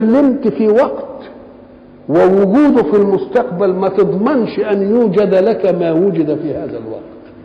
نمت في وقت ووجوده في المستقبل ما تضمنش ان يوجد لك ما وجد في هذا الوقت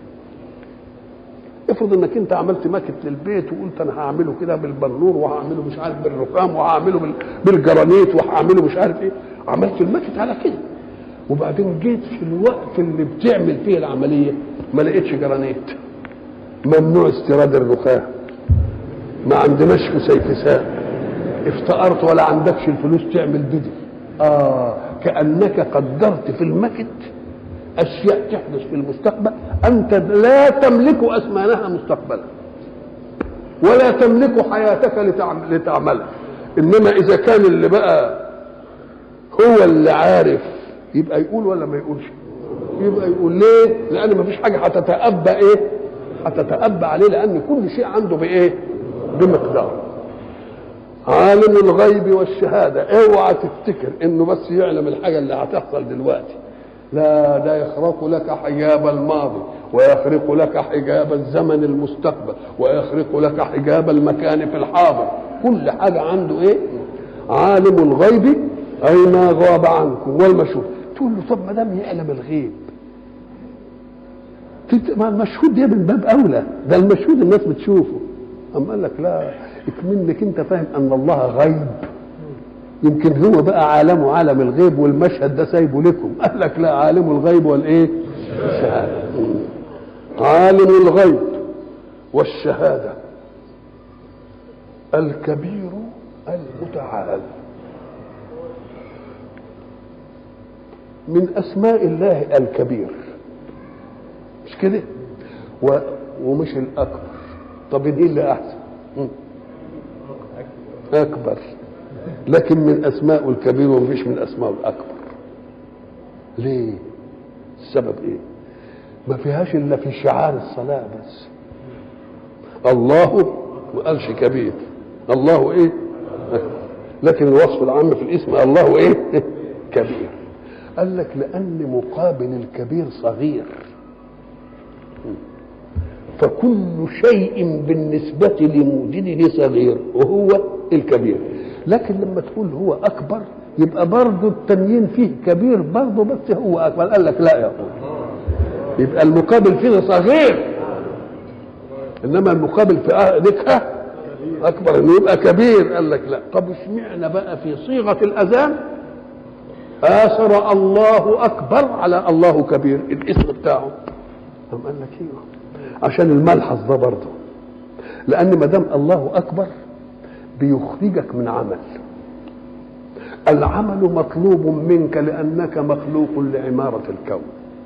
افرض انك انت عملت ماكت للبيت وقلت انا هعمله كده بالبنور وهعمله مش عارف بالرخام وهعمله بال- بالجرانيت وهعمله مش عارف ايه عملت الماكت على كده وبعدين جيت في الوقت اللي بتعمل فيه العمليه ما لقيتش جرانيت ممنوع استيراد الرخام ما عندناش سيفساء افتقرت ولا عندكش الفلوس تعمل بدل اه كانك قدرت في المكت اشياء تحدث في المستقبل انت لا تملك اثمانها مستقبلا ولا تملك حياتك لتعم- لتعملها انما اذا كان اللي بقى هو اللي عارف يبقى يقول ولا ما يقولش يبقى يقول ليه لان ما فيش حاجه هتتأبى ايه هتتأبى عليه لان كل شيء عنده بايه بمقدار عالم الغيب والشهاده اوعى تفتكر انه بس يعلم الحاجه اللي هتحصل دلوقتي لا ده يخرق لك حجاب الماضي ويخرق لك حجاب الزمن المستقبل ويخرق لك حجاب المكان في الحاضر كل حاجه عنده ايه عالم الغيب اي ما غاب عنكم والمشهود تقول له طب ما دام يعلم الغيب تت- ما المشهود ده من باب اولى ده المشهود الناس بتشوفه اما قال لك لا اكمنك انت فاهم ان الله غيب يمكن هو بقى عالمه عالم الغيب والمشهد ده سايبه لكم قال لك لا عالم الغيب والايه الشهاده عالم الغيب والشهاده الكبير المتعال من اسماء الله الكبير مش كده و... ومش الاكبر طب دي اللي احسن م. اكبر لكن من اسماء الكبير ومفيش من اسماء الاكبر ليه السبب ايه ما فيهاش الا في شعار الصلاه بس الله ما قالش كبير الله ايه لكن الوصف العام في الاسم الله ايه كبير قال لك لان مقابل الكبير صغير فكل شيء بالنسبة لموجده صغير وهو الكبير لكن لما تقول هو أكبر يبقى برضه التنين فيه كبير برضه بس هو أكبر قال لك لا يا أخوي يبقى المقابل فيه صغير إنما المقابل في ذكر أكبر إنه يبقى كبير قال لك لا طب اشمعنى بقى في صيغة الأذان آثر الله أكبر على الله كبير الاسم بتاعه قام قال لك ايوه عشان الملحظ ده برضه لان ما دام الله اكبر بيخرجك من عمل العمل مطلوب منك لانك مخلوق لعماره الكون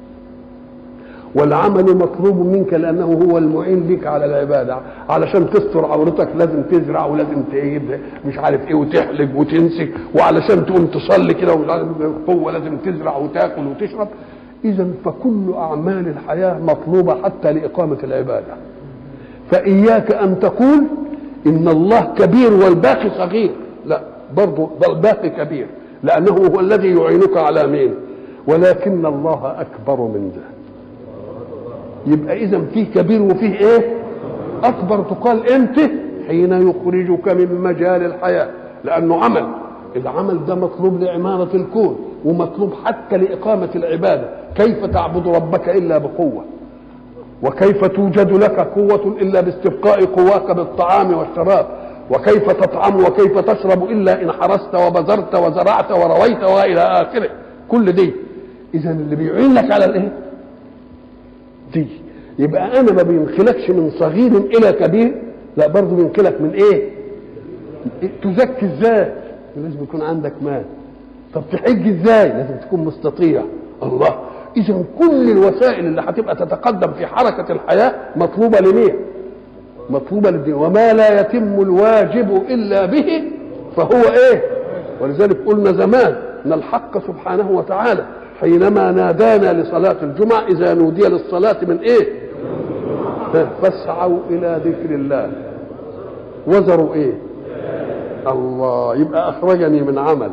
والعمل مطلوب منك لانه هو المعين لك على العباده علشان تستر عورتك لازم تزرع ولازم تجيب مش عارف ايه وتحلق وتنسك وعلشان تقوم تصلي كده ومش عارف قوه لازم تزرع وتاكل وتشرب اذا فكل اعمال الحياه مطلوبه حتى لاقامه العباده فاياك ان تقول ان الله كبير والباقي صغير لا برضه الباقي كبير لانه هو الذي يعينك على مين ولكن الله اكبر من ذلك يبقى اذا فيه كبير وفيه ايه اكبر تقال امتى حين يخرجك من مجال الحياه لانه عمل العمل ده مطلوب لعماره الكون ومطلوب حتى لاقامه العباده كيف تعبد ربك الا بقوه وكيف توجد لك قوه الا باستبقاء قواك بالطعام والشراب وكيف تطعم وكيف تشرب الا ان حرست وبذرت وزرعت ورويت والى اخره كل دي اذا اللي بيعين لك على الايه دي يبقى انا ما بينقلكش من صغير الى كبير لا برضه بينقلك من ايه تزكي ازاي لازم يكون عندك مال طب تحج ازاي لازم تكون مستطيع الله اذا كل الوسائل اللي هتبقى تتقدم في حركه الحياه مطلوبه لمين مطلوبه للدين وما لا يتم الواجب الا به فهو ايه ولذلك قلنا زمان ان الحق سبحانه وتعالى حينما نادانا لصلاة الجمعة إذا نودي للصلاة من إيه؟ فاسعوا إلى ذكر الله وزروا إيه؟ الله يبقى أخرجني من عمل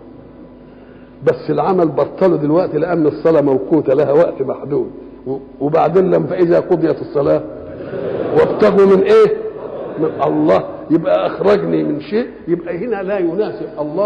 بس العمل بطل دلوقتي لأن الصلاة موقوتة لها وقت محدود وبعدين لما فإذا قضيت الصلاة وابتغوا من إيه؟ من الله يبقى اخرجني من شيء يبقى هنا لا يناسب الله